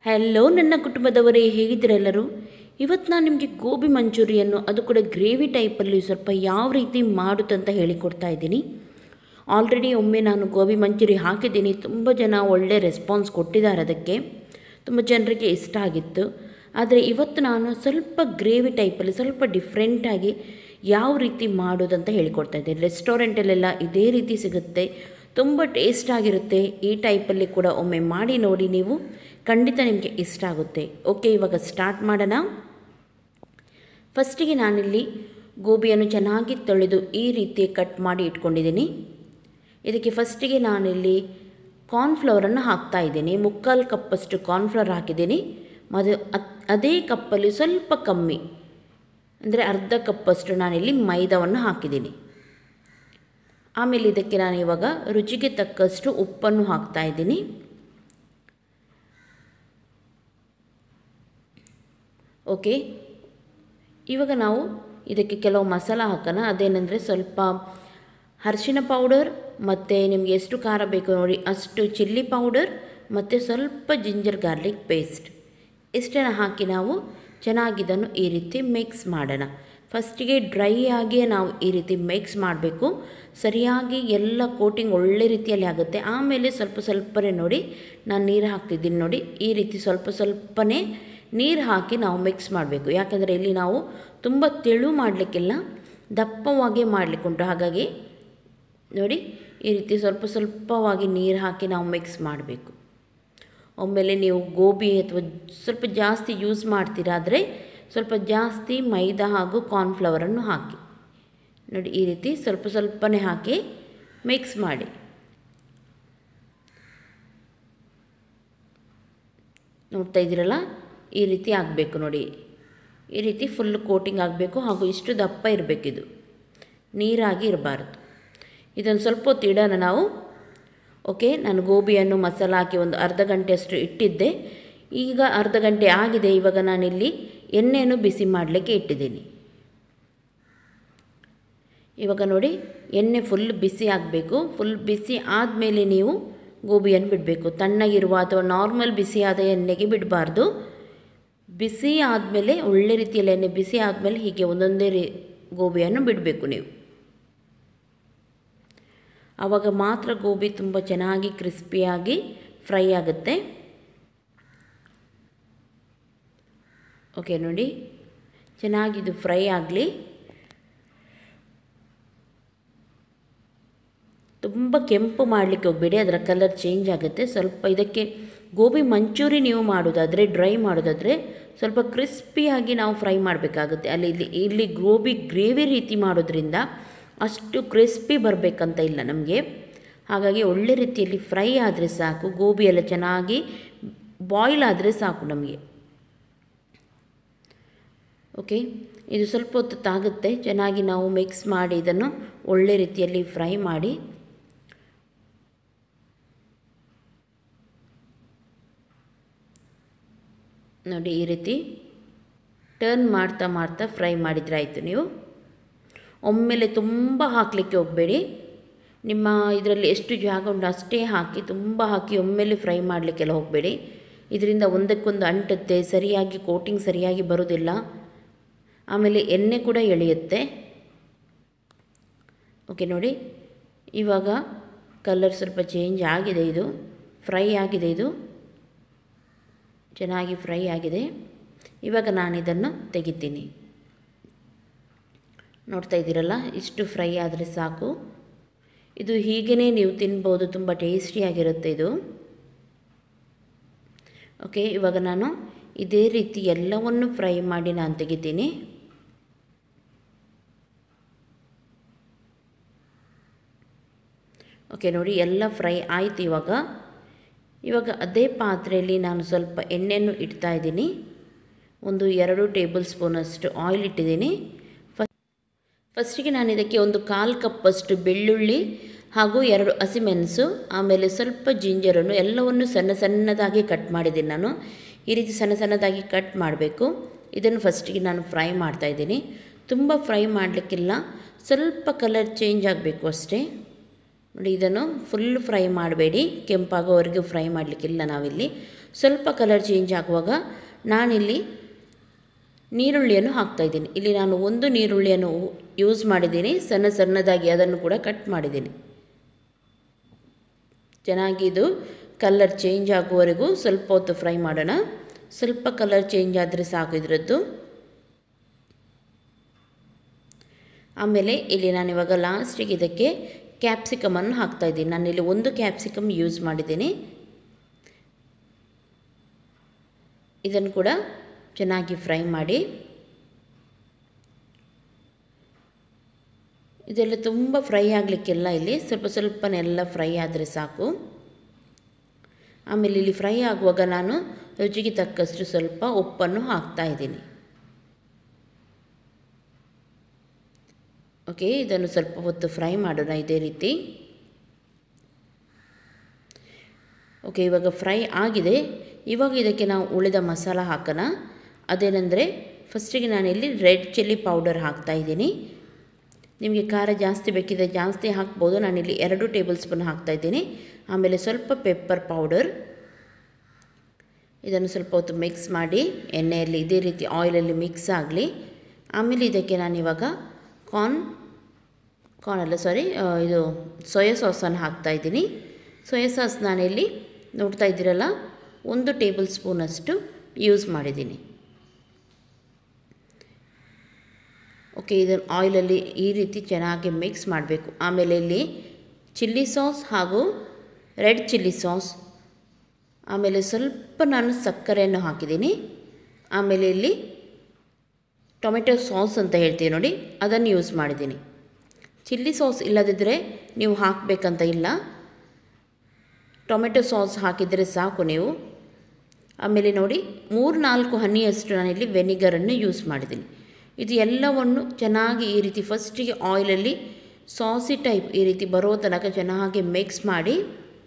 hello ನನ್ನ ಕುಟುಂಬದವರೇ ಹೇಗಿದ್ದೀರೆಲ್ಲರೂ ಇವತ್ತು ನಾನು ನಿಮಗೆ ಗೋಬಿ ಮಂಚೂರಿಯನ್ನು ಅದು ಕೂಡ ಗ್ರೇವಿ ಟೈಪಲ್ಲಿ ಸ್ವಲ್ಪ ಯಾವ ರೀತಿ ಮಾಡುತ್ತಂತ ಹೇಳಿಕೊಡ್ತಾ ಇದ್ದೀನಿ ಆಲ್ರೆಡಿ ಒಮ್ಮೆ ನಾನು ಗೋಬಿ ಮಂಚೂರಿ ಹಾಕಿದ್ದೀನಿ ತುಂಬ ಜನ ಒಳ್ಳೆ ರೆಸ್ಪಾನ್ಸ್ ಕೊಟ್ಟಿದ್ದಾರೆ ಅದಕ್ಕೆ ತುಂಬ ಜನರಿಗೆ ಇಷ್ಟ ಆಗಿತ್ತು ಆದರೆ ಇವತ್ತು ನಾನು ಸ್ವಲ್ಪ ಗ್ರೇವಿ ಟೈಪಲ್ಲಿ ಸ್ವಲ್ಪ ಡಿಫ್ರೆಂಟಾಗಿ ಯಾವ ರೀತಿ ಮಾಡೋದಂತ ಹೇಳಿಕೊಡ್ತಾ ಇದ್ದೀನಿ ರೆಸ್ಟೋರೆಂಟಲ್ಲೆಲ್ಲ ಇದೇ ರೀತಿ ಸಿಗುತ್ತೆ ತುಂಬ ಟೇಸ್ಟ್ ಆಗಿರುತ್ತೆ ಈ ಟೈಪಲ್ಲಿ ಕೂಡ ಒಮ್ಮೆ ಮಾಡಿ ನೋಡಿ ನೀವು ಖಂಡಿತ ನಿಮಗೆ ಇಷ್ಟ ಆಗುತ್ತೆ ಓಕೆ ಇವಾಗ ಸ್ಟಾರ್ಟ್ ಮಾಡೋಣ ಫಸ್ಟಿಗೆ ನಾನಿಲ್ಲಿ ಗೋಬಿಯನ್ನು ಚೆನ್ನಾಗಿ ತೊಳೆದು ಈ ರೀತಿ ಕಟ್ ಮಾಡಿ ಇಟ್ಕೊಂಡಿದ್ದೀನಿ ಇದಕ್ಕೆ ಫಸ್ಟಿಗೆ ನಾನಿಲ್ಲಿ ಕಾರ್ನ್ಫ್ಲವರನ್ನು ಹಾಕ್ತಾ ಇದ್ದೀನಿ ಮುಕ್ಕಾಲು ಕಪ್ಪಷ್ಟು ಕಾರ್ನ್ಫ್ಲವರ್ ಹಾಕಿದ್ದೀನಿ ಮದು ಅದೇ ಕಪ್ಪಲ್ಲಿ ಸ್ವಲ್ಪ ಕಮ್ಮಿ ಅಂದರೆ ಅರ್ಧ ಕಪ್ಪಷ್ಟು ನಾನಿಲ್ಲಿ ಮೈದಾವನ್ನು ಹಾಕಿದ್ದೀನಿ ಆಮೇಲೆ ಇದಕ್ಕೆ ನಾನು ಇವಾಗ ರುಚಿಗೆ ತಕ್ಕಷ್ಟು ಉಪ್ಪನ್ನು ಹಾಕ್ತಾ ಇದ್ದೀನಿ ಓಕೆ ಇವಾಗ ನಾವು ಇದಕ್ಕೆ ಕೆಲವು ಮಸಾಲ ಹಾಕೋಣ ಅದೇನೆಂದರೆ ಸ್ವಲ್ಪ ಅರಿಶಿಣ ಪೌಡರ್ ಮತ್ತು ನಿಮಗೆ ಎಷ್ಟು ಖಾರ ಬೇಕು ನೋಡಿ ಅಷ್ಟು ಚಿಲ್ಲಿ ಪೌಡರ್ ಮತ್ತು ಸ್ವಲ್ಪ ಜಿಂಜರ್ ಗಾರ್ಲಿಕ್ ಪೇಸ್ಟ್ ಇಷ್ಟನ್ನು ಹಾಕಿ ನಾವು ಚೆನ್ನಾಗಿದನ್ನು ಈ ರೀತಿ ಮಿಕ್ಸ್ ಮಾಡೋಣ ಫಸ್ಟಿಗೆ ಡ್ರೈ ಆಗಿ ನಾವು ಈ ರೀತಿ ಮಿಕ್ಸ್ ಮಾಡಬೇಕು ಸರಿಯಾಗಿ ಎಲ್ಲ ಕೋಟಿಂಗ್ ಒಳ್ಳೆ ರೀತಿಯಲ್ಲಿ ಆಗುತ್ತೆ ಆಮೇಲೆ ಸ್ವಲ್ಪ ಸ್ವಲ್ಪನೇ ನೋಡಿ ನಾನು ನೀರು ಹಾಕ್ತಿದ್ದೀನಿ ನೋಡಿ ಈ ರೀತಿ ಸ್ವಲ್ಪ ಸ್ವಲ್ಪನೇ ನೀರು ಹಾಕಿ ನಾವು ಮಿಕ್ಸ್ ಮಾಡಬೇಕು ಯಾಕಂದರೆ ಇಲ್ಲಿ ನಾವು ತುಂಬ ತೆಳು ಮಾಡಲಿಕ್ಕಿಲ್ಲ ದಪ್ಪವಾಗಿ ಮಾಡಲಿಕ್ಕುಂಟು ಹಾಗಾಗಿ ನೋಡಿ ಈ ರೀತಿ ಸ್ವಲ್ಪ ಸ್ವಲ್ಪವಾಗಿ ನೀರು ಹಾಕಿ ನಾವು ಮಿಕ್ಸ್ ಮಾಡಬೇಕು ಒಮ್ಮೆಲೆ ನೀವು ಗೋಬಿ ಅಥವಾ ಸ್ವಲ್ಪ ಜಾಸ್ತಿ ಯೂಸ್ ಮಾಡ್ತೀರಾದರೆ ಸ್ವಲ್ಪ ಜಾಸ್ತಿ ಮೈದಾ ಹಾಗೂ ಕಾರ್ನ್ಫ್ಲವರನ್ನು ಹಾಕಿ ನೋಡಿ ಈ ರೀತಿ ಸ್ವಲ್ಪ ಸ್ವಲ್ಪನೇ ಹಾಕಿ ಮಿಕ್ಸ್ ಮಾಡಿ ನೋಡ್ತಾ ಇದ್ದೀರಲ್ಲ ಈ ರೀತಿ ಆಗಬೇಕು ನೋಡಿ ಈ ರೀತಿ ಫುಲ್ ಕೋಟಿಂಗ್ ಆಗಬೇಕು ಹಾಗೂ ಇಷ್ಟು ದಪ್ಪ ಇರಬೇಕಿದು ನೀರಾಗಿ ಇರಬಾರ್ದು ಇದನ್ನು ಸ್ವಲ್ಪ ಹೊತ್ತು ಇಡೋಣ ನಾವು ಓಕೆ ನಾನು ಗೋಬಿಯನ್ನು ಮಸಾಲ ಹಾಕಿ ಒಂದು ಅರ್ಧ ಗಂಟೆಯಷ್ಟು ಇಟ್ಟಿದ್ದೆ ಈಗ ಅರ್ಧ ಗಂಟೆ ಆಗಿದೆ ಇವಾಗ ನಾನಿಲ್ಲಿ ಎಣ್ಣೆಯನ್ನು ಬಿಸಿ ಮಾಡಲಿಕ್ಕೆ ಇಟ್ಟಿದ್ದೀನಿ ಇವಾಗ ನೋಡಿ ಎಣ್ಣೆ ಫುಲ್ ಬಿಸಿ ಆಗಬೇಕು ಫುಲ್ ಬಿಸಿ ಆದಮೇಲೆ ನೀವು ಗೋಬಿಯನ್ನು ಬಿಡಬೇಕು ತಣ್ಣಗಿರುವ ಅಥವಾ ನಾರ್ಮಲ್ ಬಿಸಿಯಾದ ಎಣ್ಣೆಗೆ ಬಿಡಬಾರ್ದು ಬಿಸಿ ಆದಮೇಲೆ ಒಳ್ಳೆ ರೀತಿಯಲ್ಲಿ ಎಣ್ಣೆ ಬಿಸಿ ಆದಮೇಲೆ ಹೀಗೆ ಒಂದೊಂದೇ ರೀ ಗೋಬಿಯನ್ನು ಬಿಡಬೇಕು ನೀವು ಆವಾಗ ಮಾತ್ರ ಗೋಬಿ ತುಂಬ ಚೆನ್ನಾಗಿ ಕ್ರಿಸ್ಪಿಯಾಗಿ ಫ್ರೈ ಆಗುತ್ತೆ ಓಕೆ ನೋಡಿ ಚೆನ್ನಾಗಿದು ಫ್ರೈ ಆಗಲಿ ತುಂಬ ಕೆಂಪು ಮಾಡಲಿಕ್ಕೆ ಹೋಗಬೇಡಿ ಅದರ ಕಲರ್ ಚೇಂಜ್ ಆಗುತ್ತೆ ಸ್ವಲ್ಪ ಇದಕ್ಕೆ ಗೋಬಿ ಮಂಚೂರಿ ನೀವು ಮಾಡೋದಾದರೆ ಡ್ರೈ ಮಾಡೋದಾದರೆ ಸ್ವಲ್ಪ ಕ್ರಿಸ್ಪಿಯಾಗಿ ನಾವು ಫ್ರೈ ಮಾಡಬೇಕಾಗುತ್ತೆ ಅಲ್ಲಿ ಇಲ್ಲಿ ಇಲ್ಲಿ ಗೋಬಿ ಗ್ರೇವಿ ರೀತಿ ಮಾಡೋದ್ರಿಂದ ಅಷ್ಟು ಕ್ರಿಸ್ಪಿ ಬರಬೇಕಂತ ಇಲ್ಲ ನಮಗೆ ಹಾಗಾಗಿ ಒಳ್ಳೆ ರೀತಿಯಲ್ಲಿ ಫ್ರೈ ಆದರೆ ಸಾಕು ಗೋಬಿ ಎಲ್ಲ ಚೆನ್ನಾಗಿ ಬಾಯ್ಲ್ ಆದರೆ ಸಾಕು ನಮಗೆ ಓಕೆ ಇದು ಸ್ವಲ್ಪ ಹೊತ್ತು ತಾಗುತ್ತೆ ಚೆನ್ನಾಗಿ ನಾವು ಮಿಕ್ಸ್ ಮಾಡಿ ಇದನ್ನು ಒಳ್ಳೆ ರೀತಿಯಲ್ಲಿ ಫ್ರೈ ಮಾಡಿ ನೋಡಿ ಈ ರೀತಿ ಟರ್ನ್ ಮಾಡ್ತಾ ಮಾಡ್ತಾ ಫ್ರೈ ಮಾಡಿದರೆ ಆಯಿತು ನೀವು ಒಮ್ಮೆಲೆ ತುಂಬ ಹಾಕಲಿಕ್ಕೆ ಹೋಗಬೇಡಿ ನಿಮ್ಮ ಇದರಲ್ಲಿ ಎಷ್ಟು ಜಾಗ ಉಂಟು ಅಷ್ಟೇ ಹಾಕಿ ತುಂಬ ಹಾಕಿ ಒಮ್ಮೆಲೆ ಫ್ರೈ ಮಾಡಲಿಕ್ಕೆಲ್ಲ ಹೋಗಬೇಡಿ ಇದರಿಂದ ಒಂದಕ್ಕೊಂದು ಅಂಟುತ್ತೆ ಸರಿಯಾಗಿ ಕೋಟಿಂಗ್ ಸರಿಯಾಗಿ ಬರೋದಿಲ್ಲ ಆಮೇಲೆ ಎಣ್ಣೆ ಕೂಡ ಎಳೆಯುತ್ತೆ ಓಕೆ ನೋಡಿ ಇವಾಗ ಕಲರ್ ಸ್ವಲ್ಪ ಚೇಂಜ್ ಆಗಿದೆ ಇದು ಫ್ರೈ ಆಗಿದೆ ಇದು ಚೆನ್ನಾಗಿ ಫ್ರೈ ಆಗಿದೆ ಇವಾಗ ನಾನು ಇದನ್ನು ತೆಗಿತೀನಿ ನೋಡ್ತಾ ಇದ್ದೀರಲ್ಲ ಇಷ್ಟು ಫ್ರೈ ಆದರೆ ಸಾಕು ಇದು ಹೀಗೇ ನೀವು ತಿನ್ಬೋದು ತುಂಬ ಟೇಸ್ಟಿಯಾಗಿರುತ್ತೆ ಇದು ಓಕೆ ಇವಾಗ ನಾನು ಇದೇ ರೀತಿ ಎಲ್ಲವನ್ನು ಫ್ರೈ ಮಾಡಿ ನಾನು ತೆಗಿತೀನಿ ಓಕೆ ನೋಡಿ ಎಲ್ಲ ಫ್ರೈ ಆಯಿತು ಇವಾಗ ಇವಾಗ ಅದೇ ಪಾತ್ರೆಯಲ್ಲಿ ನಾನು ಸ್ವಲ್ಪ ಎಣ್ಣೆಯನ್ನು ಇಡ್ತಾ ಇದ್ದೀನಿ ಒಂದು ಎರಡು ಟೇಬಲ್ ಸ್ಪೂನಷ್ಟು ಆಯಿಲ್ ಇಟ್ಟಿದ್ದೀನಿ ಫಸ್ಟ್ ಫಸ್ಟಿಗೆ ನಾನು ಇದಕ್ಕೆ ಒಂದು ಕಾಲು ಕಪ್ಪಷ್ಟು ಬೆಳ್ಳುಳ್ಳಿ ಹಾಗೂ ಎರಡು ಹಸಿಮೆಣಸು ಆಮೇಲೆ ಸ್ವಲ್ಪ ಜಿಂಜರನ್ನು ಎಲ್ಲವನ್ನು ಸಣ್ಣ ಸಣ್ಣದಾಗಿ ಕಟ್ ಮಾಡಿದ್ದೀನಿ ನಾನು ಈ ರೀತಿ ಸಣ್ಣ ಸಣ್ಣದಾಗಿ ಕಟ್ ಮಾಡಬೇಕು ಇದನ್ನು ಫಸ್ಟಿಗೆ ನಾನು ಫ್ರೈ ಮಾಡ್ತಾಯಿದ್ದೀನಿ ತುಂಬ ಫ್ರೈ ಮಾಡಲಿಕ್ಕಿಲ್ಲ ಸ್ವಲ್ಪ ಕಲರ್ ಚೇಂಜ್ ಆಗಬೇಕು ಅಷ್ಟೇ ನೋಡಿ ಇದನ್ನು ಫುಲ್ ಫ್ರೈ ಮಾಡಬೇಡಿ ಕೆಂಪಾಗೋವರೆಗೂ ಫ್ರೈ ಮಾಡಲಿಕ್ಕಿಲ್ಲ ನಾವಿಲ್ಲಿ ಸ್ವಲ್ಪ ಕಲರ್ ಚೇಂಜ್ ಆಗುವಾಗ ನಾನಿಲ್ಲಿ ನೀರುಳ್ಳಿಯನ್ನು ಹಾಕ್ತಾಯಿದ್ದೀನಿ ಇಲ್ಲಿ ನಾನು ಒಂದು ನೀರುಳ್ಳಿಯನ್ನು ಯೂಸ್ ಮಾಡಿದ್ದೀನಿ ಸಣ್ಣ ಸಣ್ಣದಾಗಿ ಅದನ್ನು ಕೂಡ ಕಟ್ ಮಾಡಿದ್ದೀನಿ ಚೆನ್ನಾಗಿ ಇದು ಕಲರ್ ಚೇಂಜ್ ಆಗುವವರೆಗೂ ಸ್ವಲ್ಪ ಹೊತ್ತು ಫ್ರೈ ಮಾಡೋಣ ಸ್ವಲ್ಪ ಕಲರ್ ಚೇಂಜ್ ಆದರೆ ಸಾಕು ಇದರದ್ದು ಆಮೇಲೆ ಇಲ್ಲಿ ನಾನು ಇವಾಗ ಲಾಸ್ಟಿಗೆ ಇದಕ್ಕೆ ಕ್ಯಾಪ್ಸಿಕಮನ್ನು ಹಾಕ್ತಾಯಿದ್ದೀನಿ ನಾನಿಲ್ಲಿ ಒಂದು ಕ್ಯಾಪ್ಸಿಕಮ್ ಯೂಸ್ ಮಾಡಿದ್ದೀನಿ ಇದನ್ನು ಕೂಡ ಚೆನ್ನಾಗಿ ಫ್ರೈ ಮಾಡಿ ಇದೆಲ್ಲ ತುಂಬ ಫ್ರೈ ಆಗಲಿಕ್ಕೆಲ್ಲ ಇಲ್ಲಿ ಸ್ವಲ್ಪ ಸ್ವಲ್ಪನೆಲ್ಲ ಫ್ರೈ ಆದರೆ ಸಾಕು ಆಮೇಲೆ ಇಲ್ಲಿ ಫ್ರೈ ಆಗುವಾಗ ನಾನು ರುಚಿಗೆ ತಕ್ಕಷ್ಟು ಸ್ವಲ್ಪ ಉಪ್ಪನ್ನು ಹಾಕ್ತಾ ಇದ್ದೀನಿ ಓಕೆ ಇದನ್ನು ಸ್ವಲ್ಪ ಹೊತ್ತು ಫ್ರೈ ಮಾಡೋಣ ಇದೇ ರೀತಿ ಓಕೆ ಇವಾಗ ಫ್ರೈ ಆಗಿದೆ ಇವಾಗ ಇದಕ್ಕೆ ನಾವು ಉಳಿದ ಮಸಾಲ ಹಾಕೋಣ ಅದೇನೆಂದರೆ ಫಸ್ಟಿಗೆ ನಾನಿಲ್ಲಿ ರೆಡ್ ಚಿಲ್ಲಿ ಪೌಡರ್ ಹಾಕ್ತಾಯಿದ್ದೀನಿ ನಿಮಗೆ ಖಾರ ಜಾಸ್ತಿ ಬೇಕಿದ್ರೆ ಜಾಸ್ತಿ ಹಾಕ್ಬೋದು ನಾನಿಲ್ಲಿ ಎರಡು ಟೇಬಲ್ ಸ್ಪೂನ್ ಹಾಕ್ತಾಯಿದ್ದೀನಿ ಆಮೇಲೆ ಸ್ವಲ್ಪ ಪೆಪ್ಪರ್ ಪೌಡರ್ ಇದನ್ನು ಸ್ವಲ್ಪ ಹೊತ್ತು ಮಿಕ್ಸ್ ಮಾಡಿ ಎಣ್ಣೆಯಲ್ಲಿ ಇದೇ ರೀತಿ ಆಯಿಲಲ್ಲಿ ಮಿಕ್ಸ್ ಆಗಲಿ ಆಮೇಲೆ ಇದಕ್ಕೆ ನಾನಿವಾಗ ಕಾರ್ನ್ ಕಾರ್ನ್ ಅಲ್ಲ ಸಾರಿ ಇದು ಸೋಯಾ ಸಾಸನ್ನು ಹಾಕ್ತಾಯಿದ್ದೀನಿ ಸೋಯಾ ಸಾಸ್ ನಾನಿಲ್ಲಿ ನೋಡ್ತಾ ಇದ್ದೀರಲ್ಲ ಒಂದು ಟೇಬಲ್ ಸ್ಪೂನಷ್ಟು ಯೂಸ್ ಮಾಡಿದ್ದೀನಿ ಓಕೆ ಇದನ್ನು ಆಯಿಲಲ್ಲಿ ಈ ರೀತಿ ಚೆನ್ನಾಗಿ ಮಿಕ್ಸ್ ಮಾಡಬೇಕು ಆಮೇಲೆ ಇಲ್ಲಿ ಚಿಲ್ಲಿ ಸಾಸ್ ಹಾಗೂ ರೆಡ್ ಚಿಲ್ಲಿ ಸಾಸ್ ಆಮೇಲೆ ಸ್ವಲ್ಪ ನಾನು ಸಕ್ಕರೆಯನ್ನು ಹಾಕಿದ್ದೀನಿ ಆಮೇಲೆ ಇಲ್ಲಿ ಟೊಮೆಟೊ ಸಾಸ್ ಅಂತ ಹೇಳ್ತೀವಿ ನೋಡಿ ಅದನ್ನು ಯೂಸ್ ಮಾಡಿದ್ದೀನಿ ಚಿಲ್ಲಿ ಸಾಸ್ ಇಲ್ಲದಿದ್ದರೆ ನೀವು ಹಾಕಬೇಕಂತ ಇಲ್ಲ ಟೊಮೆಟೊ ಸಾಸ್ ಹಾಕಿದರೆ ಸಾಕು ನೀವು ಆಮೇಲೆ ನೋಡಿ ಮೂರು ನಾಲ್ಕು ಹನಿಯಷ್ಟು ನಾನಿಲ್ಲಿ ವೆನಿಗರನ್ನು ಯೂಸ್ ಮಾಡಿದ್ದೀನಿ ಇದು ಎಲ್ಲವನ್ನು ಚೆನ್ನಾಗಿ ಈ ರೀತಿ ಫಸ್ಟಿಗೆ ಆಯಿಲಲ್ಲಿ ಸಾಸಿ ಟೈಪ್ ಈ ರೀತಿ ಬರೋ ತನಕ ಚೆನ್ನಾಗಿ ಮಿಕ್ಸ್ ಮಾಡಿ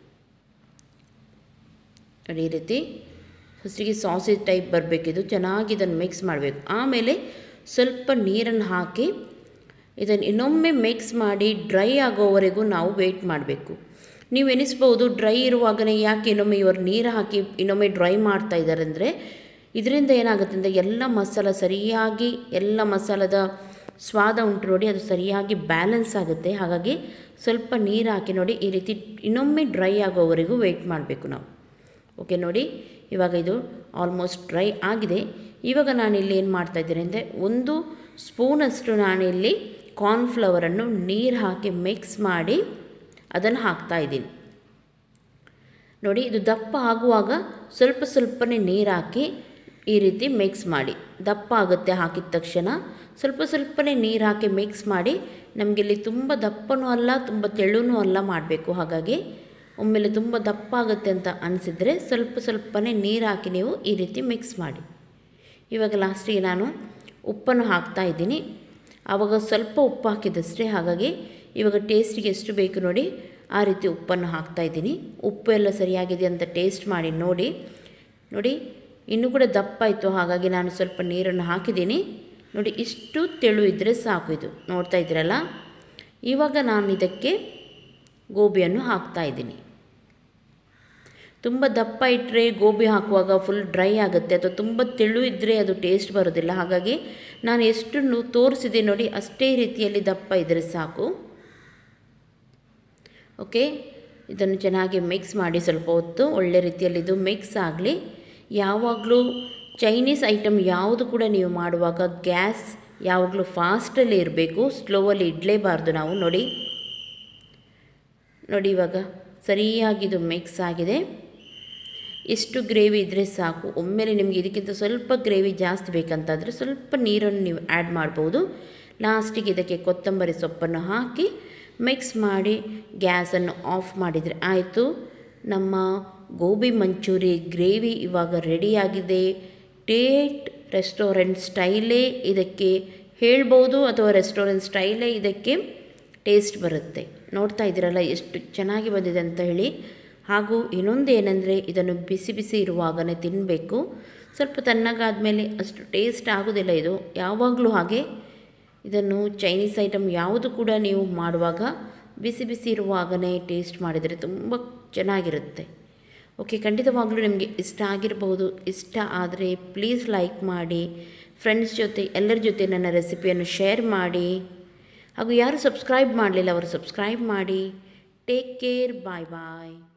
ನೋಡಿ ಈ ರೀತಿ ಫಸ್ಟಿಗೆ ಸಾಸಿ ಟೈಪ್ ಬರಬೇಕಿದು ಚೆನ್ನಾಗಿ ಇದನ್ನು ಮಿಕ್ಸ್ ಮಾಡಬೇಕು ಆಮೇಲೆ ಸ್ವಲ್ಪ ನೀರನ್ನು ಹಾಕಿ ಇದನ್ನು ಇನ್ನೊಮ್ಮೆ ಮಿಕ್ಸ್ ಮಾಡಿ ಡ್ರೈ ಆಗೋವರೆಗೂ ನಾವು ವೆಯ್ಟ್ ಮಾಡಬೇಕು ನೀವು ಎನಿಸ್ಬೋದು ಡ್ರೈ ಇರುವಾಗಲೇ ಯಾಕೆ ಇನ್ನೊಮ್ಮೆ ಇವರು ನೀರು ಹಾಕಿ ಇನ್ನೊಮ್ಮೆ ಡ್ರೈ ಮಾಡ್ತಾ ಇದ್ದಾರೆ ಅಂದರೆ ಇದರಿಂದ ಏನಾಗುತ್ತೆ ಅಂದರೆ ಎಲ್ಲ ಮಸಾಲ ಸರಿಯಾಗಿ ಎಲ್ಲ ಮಸಾಲದ ಸ್ವಾದ ಉಂಟು ನೋಡಿ ಅದು ಸರಿಯಾಗಿ ಬ್ಯಾಲೆನ್ಸ್ ಆಗುತ್ತೆ ಹಾಗಾಗಿ ಸ್ವಲ್ಪ ನೀರು ಹಾಕಿ ನೋಡಿ ಈ ರೀತಿ ಇನ್ನೊಮ್ಮೆ ಡ್ರೈ ಆಗೋವರೆಗೂ ವೆಯ್ಟ್ ಮಾಡಬೇಕು ನಾವು ಓಕೆ ನೋಡಿ ಇವಾಗ ಇದು ಆಲ್ಮೋಸ್ಟ್ ಡ್ರೈ ಆಗಿದೆ ಇವಾಗ ನಾನಿಲ್ಲಿ ಏನು ಮಾಡ್ತಾಯಿದ್ದೀನಿ ಅಂದರೆ ಒಂದು ಸ್ಪೂನಷ್ಟು ನಾನಿಲ್ಲಿ ಕಾರ್ನ್ಫ್ಲವರನ್ನು ನೀರು ಹಾಕಿ ಮಿಕ್ಸ್ ಮಾಡಿ ಅದನ್ನು ಹಾಕ್ತಾಯಿದ್ದೀನಿ ನೋಡಿ ಇದು ದಪ್ಪ ಆಗುವಾಗ ಸ್ವಲ್ಪ ಸ್ವಲ್ಪನೇ ನೀರು ಹಾಕಿ ಈ ರೀತಿ ಮಿಕ್ಸ್ ಮಾಡಿ ದಪ್ಪ ಆಗುತ್ತೆ ಹಾಕಿದ ತಕ್ಷಣ ಸ್ವಲ್ಪ ಸ್ವಲ್ಪನೇ ನೀರು ಹಾಕಿ ಮಿಕ್ಸ್ ಮಾಡಿ ನಮಗೆ ಇಲ್ಲಿ ತುಂಬ ದಪ್ಪನೂ ಅಲ್ಲ ತುಂಬ ತೆಳುನೂ ಅಲ್ಲ ಮಾಡಬೇಕು ಹಾಗಾಗಿ ಒಮ್ಮೆಲೆ ತುಂಬ ದಪ್ಪ ಆಗುತ್ತೆ ಅಂತ ಅನಿಸಿದರೆ ಸ್ವಲ್ಪ ಸ್ವಲ್ಪನೇ ನೀರು ಹಾಕಿ ನೀವು ಈ ರೀತಿ ಮಿಕ್ಸ್ ಮಾಡಿ ಇವಾಗ ಲಾಸ್ಟಿಗೆ ನಾನು ಉಪ್ಪನ್ನು ಹಾಕ್ತಾ ಇದ್ದೀನಿ ಆವಾಗ ಸ್ವಲ್ಪ ಉಪ್ಪು ಹಾಕಿದಷ್ಟೇ ಹಾಗಾಗಿ ಇವಾಗ ಟೇಸ್ಟಿಗೆ ಎಷ್ಟು ಬೇಕು ನೋಡಿ ಆ ರೀತಿ ಉಪ್ಪನ್ನು ಹಾಕ್ತಾ ಇದ್ದೀನಿ ಉಪ್ಪು ಎಲ್ಲ ಸರಿಯಾಗಿದೆ ಅಂತ ಟೇಸ್ಟ್ ಮಾಡಿ ನೋಡಿ ನೋಡಿ ಇನ್ನೂ ಕೂಡ ದಪ್ಪ ಇತ್ತು ಹಾಗಾಗಿ ನಾನು ಸ್ವಲ್ಪ ನೀರನ್ನು ಹಾಕಿದ್ದೀನಿ ನೋಡಿ ಇಷ್ಟು ತೆಳು ಇದ್ದರೆ ಸಾಕು ಇದು ನೋಡ್ತಾ ಇದ್ದೀರಲ್ಲ ಇವಾಗ ನಾನು ಇದಕ್ಕೆ ಗೋಬಿಯನ್ನು ಹಾಕ್ತಾ ಇದ್ದೀನಿ ತುಂಬ ದಪ್ಪ ಇಟ್ಟರೆ ಗೋಬಿ ಹಾಕುವಾಗ ಫುಲ್ ಡ್ರೈ ಆಗುತ್ತೆ ಅಥವಾ ತುಂಬ ತೆಳು ಇದ್ದರೆ ಅದು ಟೇಸ್ಟ್ ಬರೋದಿಲ್ಲ ಹಾಗಾಗಿ ನಾನು ಎಷ್ಟು ತೋರಿಸಿದೆ ನೋಡಿ ಅಷ್ಟೇ ರೀತಿಯಲ್ಲಿ ದಪ್ಪ ಇದ್ದರೆ ಸಾಕು ಓಕೆ ಇದನ್ನು ಚೆನ್ನಾಗಿ ಮಿಕ್ಸ್ ಮಾಡಿ ಸ್ವಲ್ಪ ಹೊತ್ತು ಒಳ್ಳೆ ರೀತಿಯಲ್ಲಿ ಇದು ಮಿಕ್ಸ್ ಆಗಲಿ ಯಾವಾಗಲೂ ಚೈನೀಸ್ ಐಟಮ್ ಯಾವುದು ಕೂಡ ನೀವು ಮಾಡುವಾಗ ಗ್ಯಾಸ್ ಯಾವಾಗಲೂ ಫಾಸ್ಟಲ್ಲಿ ಇರಬೇಕು ಸ್ಲೋವಲ್ಲಿ ಇಡಲೇಬಾರ್ದು ನಾವು ನೋಡಿ ನೋಡಿ ಇವಾಗ ಸರಿಯಾಗಿದು ಮಿಕ್ಸ್ ಆಗಿದೆ ಎಷ್ಟು ಗ್ರೇವಿ ಇದ್ದರೆ ಸಾಕು ಒಮ್ಮೆಲೆ ನಿಮಗೆ ಇದಕ್ಕಿಂತ ಸ್ವಲ್ಪ ಗ್ರೇವಿ ಜಾಸ್ತಿ ಬೇಕಂತಾದರೆ ಸ್ವಲ್ಪ ನೀರನ್ನು ನೀವು ಆ್ಯಡ್ ಮಾಡ್ಬೋದು ಲಾಸ್ಟಿಗೆ ಇದಕ್ಕೆ ಕೊತ್ತಂಬರಿ ಸೊಪ್ಪನ್ನು ಹಾಕಿ ಮಿಕ್ಸ್ ಮಾಡಿ ಗ್ಯಾಸನ್ನು ಆಫ್ ಮಾಡಿದರೆ ಆಯಿತು ನಮ್ಮ ಗೋಬಿ ಮಂಚೂರಿ ಗ್ರೇವಿ ಇವಾಗ ರೆಡಿಯಾಗಿದೆ ಟೇಟ್ ರೆಸ್ಟೋರೆಂಟ್ ಸ್ಟೈಲೇ ಇದಕ್ಕೆ ಹೇಳ್ಬೋದು ಅಥವಾ ರೆಸ್ಟೋರೆಂಟ್ ಸ್ಟೈಲೇ ಇದಕ್ಕೆ ಟೇಸ್ಟ್ ಬರುತ್ತೆ ನೋಡ್ತಾ ಇದ್ದೀರಲ್ಲ ಎಷ್ಟು ಚೆನ್ನಾಗಿ ಬಂದಿದೆ ಅಂತ ಹೇಳಿ ಹಾಗೂ ಇನ್ನೊಂದು ಏನಂದರೆ ಇದನ್ನು ಬಿಸಿ ಬಿಸಿ ಇರುವಾಗಲೇ ತಿನ್ನಬೇಕು ಸ್ವಲ್ಪ ತಣ್ಣಗಾದಮೇಲೆ ಅಷ್ಟು ಟೇಸ್ಟ್ ಆಗೋದಿಲ್ಲ ಇದು ಯಾವಾಗಲೂ ಹಾಗೆ ಇದನ್ನು ಚೈನೀಸ್ ಐಟಮ್ ಯಾವುದು ಕೂಡ ನೀವು ಮಾಡುವಾಗ ಬಿಸಿ ಬಿಸಿ ಇರುವಾಗಲೇ ಟೇಸ್ಟ್ ಮಾಡಿದರೆ ತುಂಬ ಚೆನ್ನಾಗಿರುತ್ತೆ ಓಕೆ ಖಂಡಿತವಾಗ್ಲೂ ನಿಮಗೆ ಇಷ್ಟ ಆಗಿರಬಹುದು ಇಷ್ಟ ಆದರೆ ಪ್ಲೀಸ್ ಲೈಕ್ ಮಾಡಿ ಫ್ರೆಂಡ್ಸ್ ಜೊತೆ ಎಲ್ಲರ ಜೊತೆ ನನ್ನ ರೆಸಿಪಿಯನ್ನು ಶೇರ್ ಮಾಡಿ ಹಾಗೂ ಯಾರು ಸಬ್ಸ್ಕ್ರೈಬ್ ಮಾಡಲಿಲ್ಲ ಅವರು ಸಬ್ಸ್ಕ್ರೈಬ್ ಮಾಡಿ ಟೇಕ್ ಕೇರ್ ಬಾಯ್ ಬಾಯ್